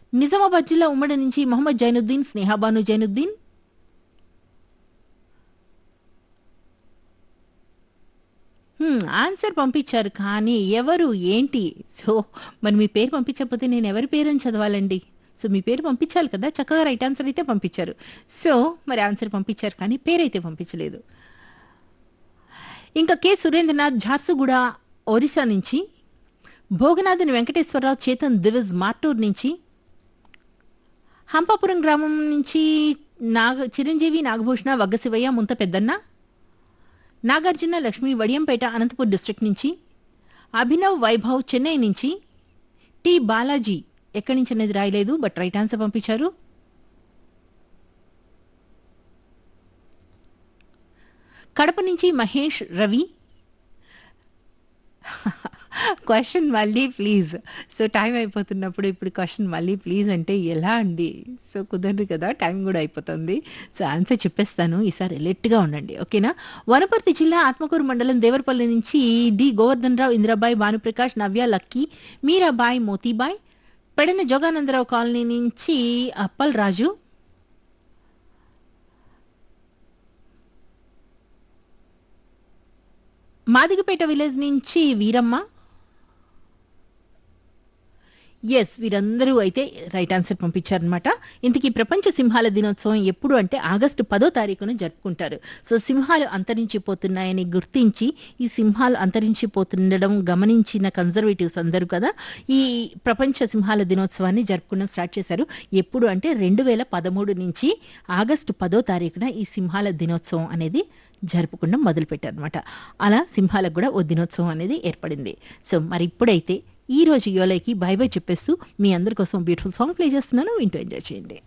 నిజామాబాద్ జిల్లా ఉమ్మడి నుంచి మొహమ్మద్ జైనుద్దీన్ స్నేహాబాను జైనుద్దీన్ హ్మ్, ఆన్సర్ పంపించారు కానీ ఎవరు ఏంటి సో మరి మీ పేరు పంపించకపోతే నేను ఎవరి పేరని చదవాలండి సో మీ పేరు పంపించాలి కదా చక్కగా రైట్ ఆన్సర్ అయితే పంపించారు సో మరి ఆన్సర్ పంపించారు కానీ పేరైతే పంపించలేదు ఇంకా కె సురేంద్రనాథ్ ఝార్సుగూడ ఒరిస్సా నుంచి భోగనాథన్ వెంకటేశ్వరరావు చేతన్ దివిజ్ మార్టూర్ నుంచి హంపాపురం గ్రామం నుంచి నాగ చిరంజీవి నాగభూషణ వగ్గశివయ్య ముంత పెద్దన్న నాగార్జున లక్ష్మి వడియంపేట అనంతపూర్ డిస్ట్రిక్ట్ నుంచి అభినవ్ వైభవ్ చెన్నై నుంచి టి బాలాజీ ఎక్కడి నుంచి అనేది రాయలేదు బట్ రైట్ ఆన్సర్ పంపించారు కడప నుంచి మహేష్ రవి క్వశ్చన్ మళ్ళీ ప్లీజ్ సో టైం అయిపోతున్నప్పుడు ఇప్పుడు క్వశ్చన్ మళ్ళీ ప్లీజ్ అంటే ఎలా అండి సో కుదరదు కదా టైం కూడా అయిపోతుంది సో ఆన్సర్ చెప్పేస్తాను ఈసారి ఎలెట్గా ఉండండి ఓకేనా వనపర్తి జిల్లా ఆత్మకూరు మండలం దేవరపల్లి నుంచి D Govardhan Rao Indirabai Bhanuprakash Navya Lucky Meerabai Motibai Pedana Joganandarao colony నుంచి అప్పల్ రాజు మాదిగపేట విలేజ్ నుంచి వీరమ్మ ఎస్ వీరందరూ అయితే రైట్ ఆన్సర్ పంపించారనమాట ఇంతకీ ప్రపంచ సింహాల దినోత్సవం ఎప్పుడు అంటే ఆగస్టు పదో తారీఖున జరుపుకుంటారు సో సింహాలు అంతరించిపోతున్నాయని గుర్తించి ఈ సింహాలు అంతరించిపోతుండడం గమనించిన కన్జర్వేటివ్స్ అందరూ కదా ఈ ప్రపంచ సింహాల దినోత్సవాన్ని జరుపుకోవడం స్టార్ట్ చేశారు ఎప్పుడు అంటే రెండు వేల పదమూడు నుంచి ఆగస్టు పదో తారీఖున ఈ సింహాల దినోత్సవం అనేది జరుపుకుండా మొదలుపెట్టారనమాట అలా సింహాలకు కూడా ఓ దినోత్సవం అనేది ఏర్పడింది సో మరి ఇప్పుడైతే ఈ రోజు యోలైకి బై బై చెప్పేస్తూ మీ అందరి కోసం బ్యూటిఫుల్ సాంగ్ ప్లే చేస్తున్నాను వింటూ ఎంజాయ్ చేయండి